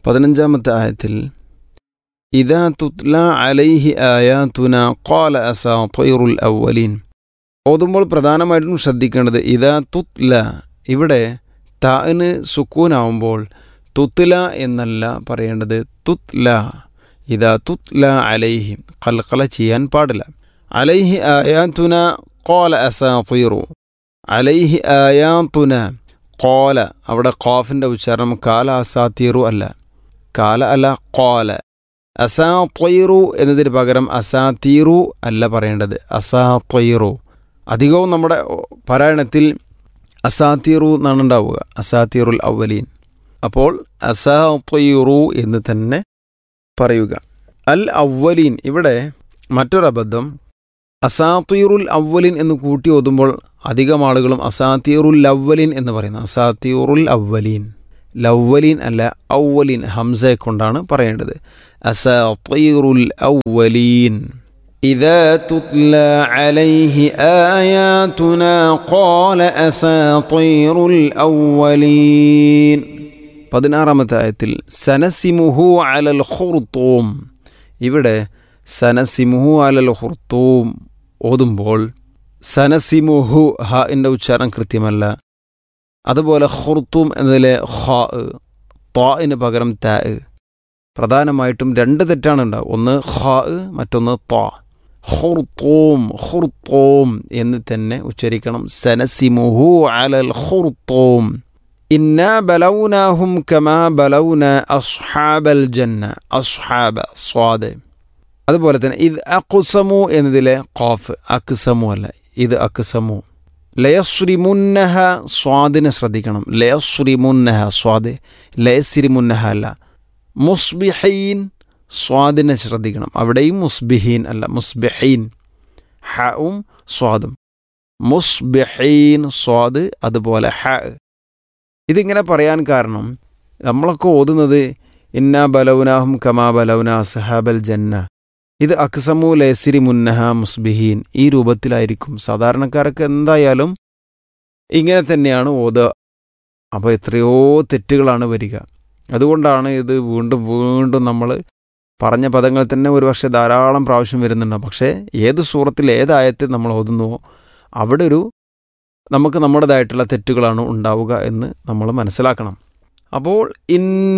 പതിനഞ്ചാമത്തെ ആയത്തിൽ ഇതാ തുത്ല അലൈഹി ആയാതുന ഖാല അസാത്തൈറുൽ അവലീൻ ഓതുമ്പോൾ പ്രധാനമായിട്ടും ശ്രദ്ധിക്കേണ്ടത് ഇതാ തുത്ല ഇവിടെ താന് സുക്കൂനാവുമ്പോൾ തുത്ല എന്നല്ല പറയേണ്ടത് തുത്ല ഇതാ തുത്ല അലൈഹി കൽക്കല ചെയ്യാൻ പാടില്ല അലൈഹി ആയാതുന ഖാല അസാത്തൈറു അലൈഹി ആയാതുന കോല അവിടെ ഖാഫിൻ്റെ ഉച്ചാരണം കാല അസാത്തീറു അല്ല കാല അല്ല കോല അസാത്വയിറു എന്നതിന് പകരം അസാത്തീറു അല്ല പറയേണ്ടത് അസാത്വയിറു അധികവും നമ്മുടെ പാരായണത്തിൽ അസാത്തീറു എന്നാണ് ഉണ്ടാവുക അസാത്തീറുൽ അവലീൻ അപ്പോൾ അസാത്വയിറു എന്ന് തന്നെ പറയുക അൽ അവലീൻ ഇവിടെ മറ്റൊരബദ്ധം അസാത്തീറുൽ അവലിൻ എന്ന് കൂട്ടി ഓതുമ്പോൾ അധികം ആളുകളും അസാത്തീറുൽ ലവ്വലിൻ എന്ന് പറയുന്നു അസാത്തീറുൽ അവലീൻ ലവ്വലീൻ അല്ല ഔവലിൻ ഹംസയെ കൊണ്ടാണ് പറയേണ്ടത് അസാത്തീറുൽ ഔവലീൻ إذا تتلى عليه آياتنا قال أساطير الأولين പതിനാറാമത്തെ ആയത്തിൽ സനസിമുഹു അലൽ ഖുർത്തൂം ഇവിടെ സനസിമുഹു അലൽ ഖുർത്തൂം ഓതുമ്പോൾ സനസിമുഹു ഹ എൻ്റെ ഉച്ചാരണം കൃത്യമല്ല അതുപോലെ ഖുർത്തൂം എന്നതിലെ ഖ ത്വാന് പകരം ത പ്രധാനമായിട്ടും രണ്ട് തെറ്റാണ് ഉണ്ടാവുക ഒന്ന് ഖ മറ്റൊന്ന് ത്വാ ഖുർത്തൂം ഖുർത്തൂം എന്ന് തന്നെ ഉച്ചരിക്കണം സനസിമുഹു അലൽ ഖുർത്തൂം ഇന്ന ബലൗനാഹും കമാ ബലൗന അസ്ഹാബൽ ജന്ന അസ്ഹാബ സ്വാദ് അതുപോലെ തന്നെ ഇത് അക്കുസമു എന്നതിലെ ഖാഫ് അക്സമു അല്ല ഇത് അക്സമു ലയശ്രിമുന്നഹ സ്വാദിനെ ശ്രദ്ധിക്കണം ലയശ്രിമുന്നഹ സ്വാദ് ലയസിരിമുന്നഹ അല്ല മുസ്ബിഹീൻ സ്വാദിനെ ശ്രദ്ധിക്കണം അവിടെയും മുസ്ബിഹീൻ അല്ല മുസ്ബിഹീൻ ഹവും സ്വാദും മുസ്ബിഹീൻ സ്വാദ് അതുപോലെ ഹ ഇതിങ്ങനെ പറയാൻ കാരണം നമ്മളൊക്കെ ഓതുന്നത് ഇന്ന ബലൗനാഹും കമാ ബലൗന സഹാബൽ ജന്ന ഇത് അക്സമു ലേസിരി മുന്നഹ മുസ്ബിഹീൻ ഈ രൂപത്തിലായിരിക്കും സാധാരണക്കാരൊക്കെ എന്തായാലും ഇങ്ങനെ തന്നെയാണ് ഓതുക അപ്പോൾ എത്രയോ തെറ്റുകളാണ് വരിക അതുകൊണ്ടാണ് ഇത് വീണ്ടും വീണ്ടും നമ്മൾ പറഞ്ഞ പദങ്ങൾ തന്നെ ഒരുപക്ഷെ ധാരാളം പ്രാവശ്യം വരുന്നുണ്ടാവും പക്ഷേ ഏത് സൂറത്തിൽ ഏതായത്തിൽ നമ്മൾ ഓതുന്നുവോ അവിടെ ഒരു നമുക്ക് നമ്മുടേതായിട്ടുള്ള തെറ്റുകളാണ് ഉണ്ടാവുക എന്ന് നമ്മൾ മനസ്സിലാക്കണം അപ്പോൾ ഇൻ